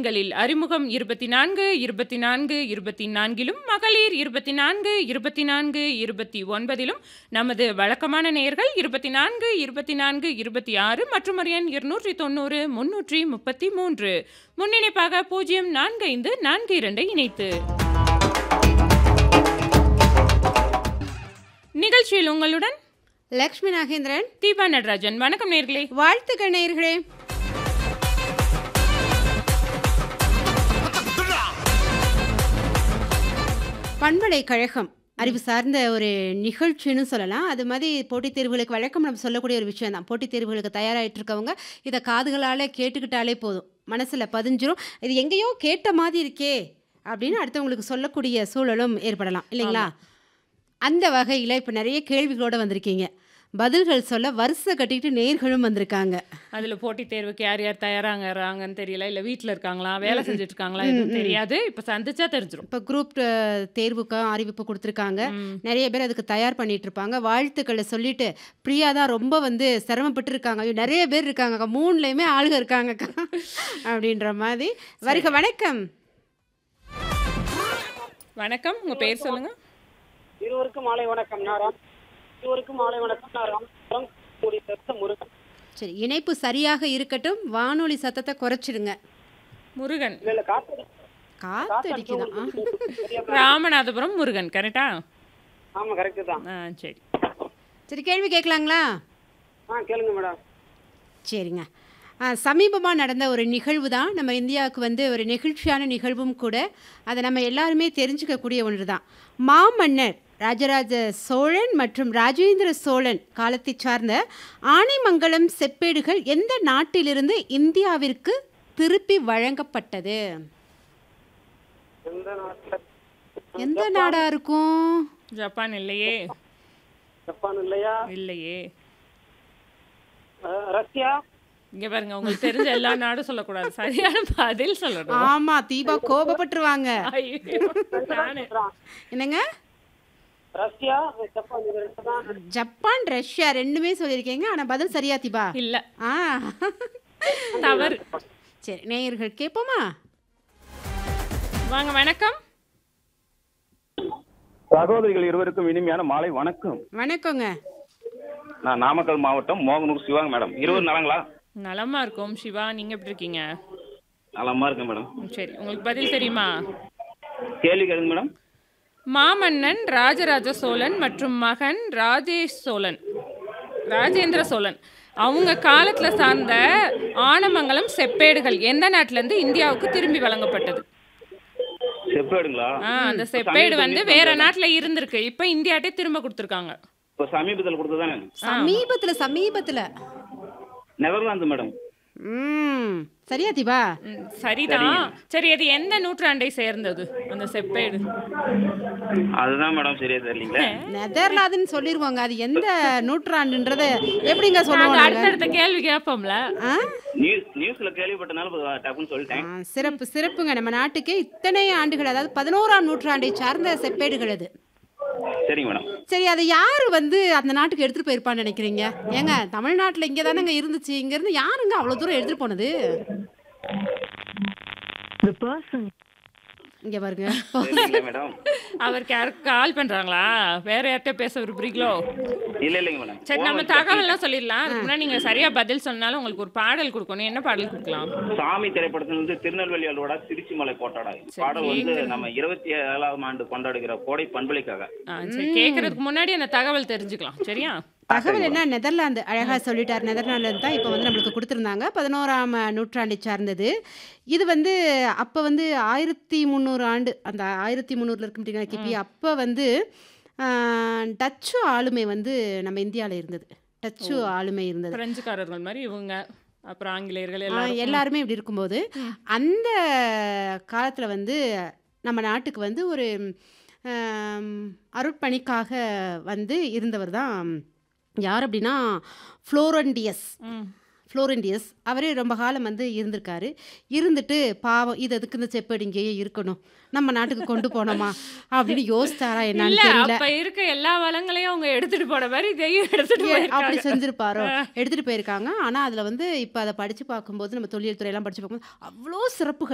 ஆண்களில் அறிமுகம் இருபத்தி நான்கு இருபத்தி நான்கு இருபத்தி நான்கிலும் மகளிர் இருபத்தி நான்கு இருபத்தி நான்கு இருபத்தி ஒன்பதிலும் நமது வழக்கமான நேயர்கள் இருபத்தி நான்கு இருபத்தி நான்கு இருபத்தி ஆறு மற்றும் ஒரு எண் இருநூற்றி தொண்ணூறு முன்னூற்றி முப்பத்தி மூன்று முன்னிணைப்பாக பூஜ்ஜியம் நான்கு ஐந்து நான்கு இரண்டை இணைத்து நிகழ்ச்சியில் உங்களுடன் லக்ஷ்மி நாகேந்திரன் தீபா நடராஜன் வணக்கம் நேர்களே வாழ்த்துக்கள் நேயர்களே பண்பலைக்கழகம் அறிவு சார்ந்த ஒரு நிகழ்ச்சின்னு சொல்லலாம் அது மாதிரி போட்டித் தேர்வுகளுக்கு வழக்கம் நம்ம சொல்லக்கூடிய ஒரு விஷயம் தான் போட்டித் தேர்வுகளுக்கு தயாராகிட்டு இருக்கவங்க இதை காதுகளால் கேட்டுக்கிட்டாலே போதும் மனசில் பதிஞ்சிரும் இது எங்கேயோ கேட்ட மாதிரி இருக்கே அப்படின்னு அடுத்தவங்களுக்கு சொல்லக்கூடிய சூழலும் ஏற்படலாம் இல்லைங்களா அந்த வகையில் இப்போ நிறைய கேள்விகளோட வந்திருக்கீங்க பதில்கள் சொல்ல வரிசை கட்டிக்கிட்டு நேர்களும் வந்திருக்காங்க அதுல போட்டித் தேர்வுக்கு யார் யார் தயாராகிறாங்கன்னு தெரியல இல்ல வீட்ல இருக்காங்களா வேலை செஞ்சுட்டு இருக்காங்களா எதுவும் தெரியாது இப்ப சந்திச்சா தெரிஞ்சிரும் இப்போ குரூப் தேர்வுக்கு அறிவிப்பு கொடுத்துருக்காங்க நிறைய பேர் அதுக்கு தயார் பண்ணிட்டு இருப்பாங்க வாழ்த்துக்களை சொல்லிட்டு பிரியா தான் ரொம்ப வந்து சிரமப்பட்டு இருக்காங்க ஐயோ நிறைய பேர் இருக்காங்க மூணுலேயுமே ஆளுங்க இருக்காங்கக்கா அப்படின்ற மாதிரி வருக வணக்கம் வணக்கம் உங்க பேர் சொல்லுங்க இருவருக்கும் மாலை வணக்கம் நான் ராம் இருவருக்கும் மாலை வணக்கம் நான் ராமபுரம் கூடி பெருத்த முருகன் சரி இணைப்பு சரியாக இருக்கட்டும் வானொலி சத்தத்தை குறைச்சிடுங்க முருகன் இல்ல இல்ல காத்தடி காத்து அடிக்குதான் ஆ. சரியா? ராமநாதபுரம் முருகன் கரெக்டா ஆமா கரெக்ட் தான் ஆ சரி சரி கேள்வி கேட்கலாங்களா ஆ கேளுங்க மேடம் சரிங்க சமீபமாக நடந்த ஒரு நிகழ்வு தான் நம்ம இந்தியாவுக்கு வந்து ஒரு நெகிழ்ச்சியான நிகழ்வும் கூட அதை நம்ம எல்லாருமே தெரிஞ்சுக்கக்கூடிய ஒன்று தான் மாமன்னர் ராஜராஜ சோழன் மற்றும் ராஜேந்திர சோழன் காலத்தை சார்ந்த ஆனைமங்கலம் செப்பேடுகள் எந்த நாட்டிலிருந்து இந்தியாவிற்கு திருப்பி வழங்கப்பட்டது எந்த நாட்டுல எந்த நாடா இருக்கும் ஜப்பான் இல்லையே ஜப்பான் இல்லையா இல்லையே அஹ், ரஷ்யா இங்க பாருங்க உங்களுக்கு தெரிஞ்ச எல்லா நாடும் சொல்லக்கூடாது சரியான பதில் சொல்லணும் ஆமா தீபா கோபப்பட்டுருவாங்க ஐயோ, நானு என்னங்க ரஷ்யா ஜப்பான் இது ரெண்டு தான் ஜப்பான் ரஷ்யா ரெண்டுமே சொல்லியிருக்கீங்க ஆனால் பதில் சரியா தீபா இல்ல ஆ தவறு சரி நேயர்கள் கேட்போமா வாங்க வணக்கம் சகோதரிகள் இருவருக்கும் இனிமையான மாலை வணக்கம் வணக்கங்க நான் நாமக்கல் மாவட்டம் மோகனூர் சிவாங்க மேடம் இருவர் நலங்களா நலமா இருக்கோம் சிவா நீங்க எப்படி இருக்கீங்க நலமா இருக்கேன் மேடம் ம், சரி உங்களுக்கு பதில் தெரியுமா கேள்வி கேளுங்க மேடம் மாமன்னன் ராஜராஜ சோழன் மற்றும் மகன் ராஜேஷ் சோழன் ராஜேந்திர சோழன் அவங்க காலத்துல சார்ந்த ஆனமங்கலம் செப்பேடுகள் எந்த நாட்டுல இருந்து இந்தியாவுக்கு திரும்பி வழங்கப்பட்டது செப்பேடுங்களா ஆ, அந்த செப்பேடு வந்து வேற நாட்டுல இருந்திருக்கு இப்ப இந்தியாட்டே திரும்ப கொடுத்துருக்காங்க இப்போ சமீபத்தில் கொடுத்ததானே சமீபத்துல சமீபத்துல நெதர்லாந்து மேடம் ம் சரியா தீபா ம், சரிதான் சரி அது எந்த நூற்றாண்டை சேர்ந்தது அந்த செப்பேடு அதுதான் மேடம் சரியா தெரியலீங்களே நெதர்லாந்துன்னு சொல்லிருவாங்க அது எந்த நூற்றாண்டுன்றத எப்படிங்க நாங்க சொல்லுவாங்க அடுத்தடுத்த கேள்வி கேட்போம்ல ஆ நியூஸ் நியூஸ்ல கேள்விப்பட்டனால இப்ப டப்புன்னு சொல்லிட்டேன் ஆ, சிறப்பு சிறப்புங்க நம்ம நாட்டுக்கு இத்தனை ஆண்டுகள் அதாவது பதினோராம் நூற்றாண்டை சார்ந்த செப்பேடுகள் அது சரிங்க மேடம் சரி அதை யார் வந்து அந்த நாட்டுக்கு எடுத்துட்டு போயிருப்பான்னு நினைக்கிறீங்க ஏங்க தமிழ்நாட்டில் இங்கே தானேங்க இருந்துச்சு இங்கேருந்து யாருங்க அவ்வளோ தூரம் எடுத்துட்டு போனது இங்கே பாருங்க தெரியல மேடம் அவருக்கு யாருக்கு கால் பண்றாங்களா வேற யார்கிட்ட பேச விரும்புறீங்களோ இல்ல இல்லைங்க மேடம் சரி நம்ம தகவல்லாம் சொல்லிடலாம் அதுக்கு முன்னாடி நீங்க சரியா பதில் சொன்னாலும் உங்களுக்கு ஒரு பாடல் கொடுக்கணும் என்ன பாடல் கொடுக்கலாம் சாமி திரைப்படத்துல இருந்து திருநெல்வேலி அல்வாடா திருச்சி மலை கோட்டாடா பாடல் வந்து நம்ம இருபத்தி ஏழாம் ஆண்டு கொண்டாடுகிற கோடை பண்பளிக்காக ஆ, சரி கேட்கறதுக்கு முன்னாடி அந்த தகவல் தெரிஞ்சுக்கலாம் சரியா தகவல் என்ன நெதர்லாந்து அழகாக சொல்லிட்டார் நெதர்லாந்து தான் இப்போ வந்து நம்மளுக்கு கொடுத்துருந்தாங்க பதினோராம் நூற்றாண்டை சார்ந்தது இது வந்து அப்போ வந்து ஆயிரத்தி முந்நூறு ஆண்டு அந்த ஆயிரத்தி முந்நூறுல இருக்க முடியுங்க கிபி அப்போ வந்து ஆ, டச்சு ஆளுமை வந்து நம்ம இந்தியாவில் இருந்தது டச்சு ஆளுமை இருந்தது பிரெஞ்சுக்காரர்கள் மாதிரி இவங்க அப்புறம் ஆங்கிலேயர்கள் ஆ, எல்லாரும் எல்லாருமே இப்படி இருக்கும்போது அந்த காலத்தில் வந்து நம்ம நாட்டுக்கு வந்து ஒரு ஆம், அருட்பணிக்காக வந்து இருந்தவர் தான் யார் அப்படின்னா ஃப்ளோரண்டியஸ் ம். ஃப்ளோரண்டியஸ் அவரே ரொம்ப காலம் வந்து இருந்திருக்காரு இருந்துட்டு பாவம் இது அதுக்கு இந்த செப்பேடு இங்கேயே இருக்கணும் நம்ம நாட்டுக்கு கொண்டு போனோமா அப்படின்னு யோசிச்சாரா இல்ல என்னன்னு தெரியல அப்ப இருக்க எல்லா வளங்களையும் அவங்க எடுத்துட்டு போன மாதிரி இதையும் எடுத்துட்டு ஏ, அப்படி போயிருக்காங்க செஞ்சிருப்பாரோ எடுத்துட்டு போயிருக்காங்க ஆனா அதுல வந்து இப்ப அதை படிச்சு பார்க்கும்போது நம்ம தொழில் துறையெல்லாம் படிச்சு பார்க்கும்போது அவ்வளோ சிறப்புகள்